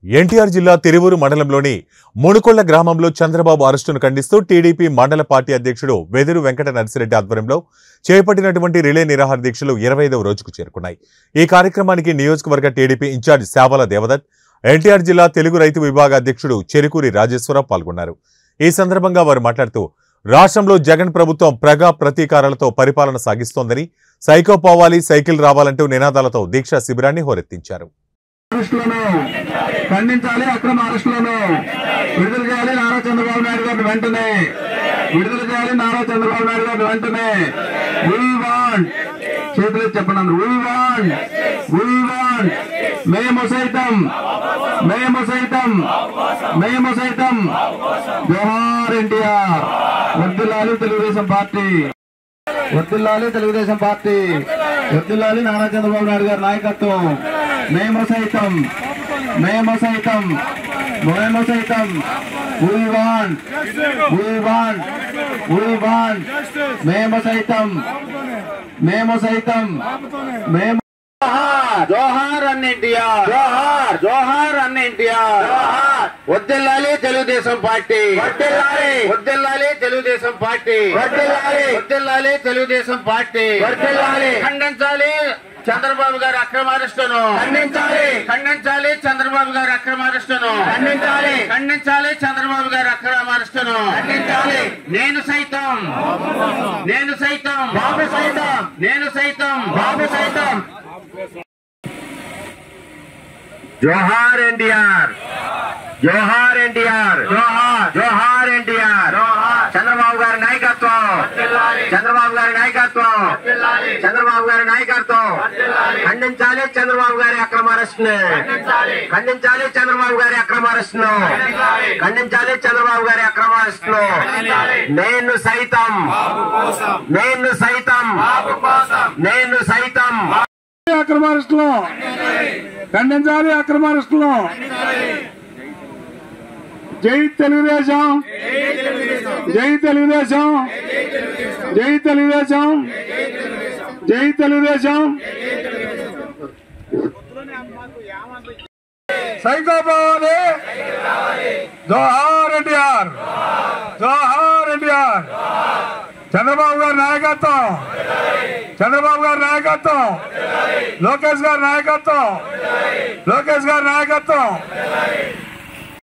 ఎన్టీఆర్ జిల్లా తిరువూరు మండలంలోని మునుకొండ గ్రామంలో చంద్రబాబు అరెస్టును ఖండిస్తూ టీడీపీ మండల పార్టీ అధ్యక్షుడు వెదురు వెంకట నర్సిరెడ్డి ఆధ్వర్యంలో చేపట్టినటువంటి రిలే నిరాహార దీక్షలు ఇరవై ఐదవ రోజుకు చేరుకున్నాయి ఈ కార్యక్రమానికి నియోజకవర్గ టీడీపీ ఇన్ఛార్జ్ శావల దేవదత్ ఎన్టీఆర్ జిల్లా తెలుగు రైతు విభాగ అధ్యక్షుడు చెరుకూరి రాజేశ్వరరావు పాల్గొన్నారు ఈ సందర్భంగా వారు మాట్లాడుతూ రాష్ట్రంలో జగన్ ప్రభుత్వం ప్రగా ప్రతీకారాలతో పరిపాలన సాగిస్తోందని సైకో పోవాలి సైకిల్ రావాలంటూ నినాదాలతో దీక్షా శిబిరాన్ని హోరెత్తించారు అరెస్టులను ఖండించాలి అక్రమ అరెస్టులను విడుదల చేయాలి నారా చంద్రబాబు నాయుడు గారిని వెంటనే విడుదల చేయాలి నారా చంద్రబాబు నాయుడు గారిని వెంటనే వీ వాంట్ చేతులు చెప్పండి అందరూ వీ వాంట్ వీ వాంట్ మేము సైతం మేము సైతం మేము సైతం జోహార్ ఎన్టీఆర్ వర్దిల్లాలి తెలుగుదేశం పార్టీ వర్దిల్లాలి తెలుగుదేశం పార్టీ వర్దిల్లాలి నారా చంద్రబాబు నాయుడు గారి నాయకత్వం మేము సైతం మేము సైతం మేము సైతం we want we want we want మేము సైతం మేము సైతం మేము జోహార్ అన్న ఎన్టీఆర్ జోహార్ జోహార్ అన్న ఎన్టీఆర్ వద్దెల్లాలి తెలుగుదేశం పార్టీ వద్దెల్లాలి వద్దెల్లాలి తెలుగుదేశం పార్టీ వద్దెల్లాలి వద్దెల్లాలి తెలుగుదేశం పార్టీ వద్దెల్లాలి ఖండించాలి చంద్రబాబు గారి అక్రమ అరెస్టును ఖండించాలి ఖండించాలి చంద్రబాబు గారి అక్రమ అరెస్టును ఖండించాలి ఖండించాలి చంద్రబాబు గారి అక్రమ అరెస్టును ఖండించాలి నేను సైతం నేను సైతం బాబు సైతం నేను సైతం బాబు సైతం జోహార్ ఎన్టీఆర్ జోహార్ ఎన్టీఆర్ జోహార్ జోహార్ ఎన్టీఆర్ చంద్రబాబు గారి నాయకత్వం చంద్రబాబు గారి నాయకత్వం చంద్రబాబు గారి నాయకత్వం ఖండించాలి చంద్రబాబు గారి అక్రమ అరెస్ట్ని ఖండించాలి చంద్రబాబు గారి అక్రమ అరెస్ట్ను ఖండించాలి చంద్రబాబు గారి అక్రమ అరెస్ట్ను నేను సైతం నేను సైతం నేను సైతం అక్రమ అరెస్టులు ఖండించాలి అక్రమ అరెస్టులు జై తెలుగుదేశం జై తెలుగుదేశం జై తెలుగుదేశం జై తెలుగుదేశం సైకోపోవాలి జోహార్ ఎన్టీఆర్ జోహార్ ఎన్టీఆర్ చంద్రబాబు గారి నాయకత్వం చంద్రబాబు గారి నాయకత్వం లోకేష్ గారి నాయకత్వం లోకేష్ గారి నాయకత్వం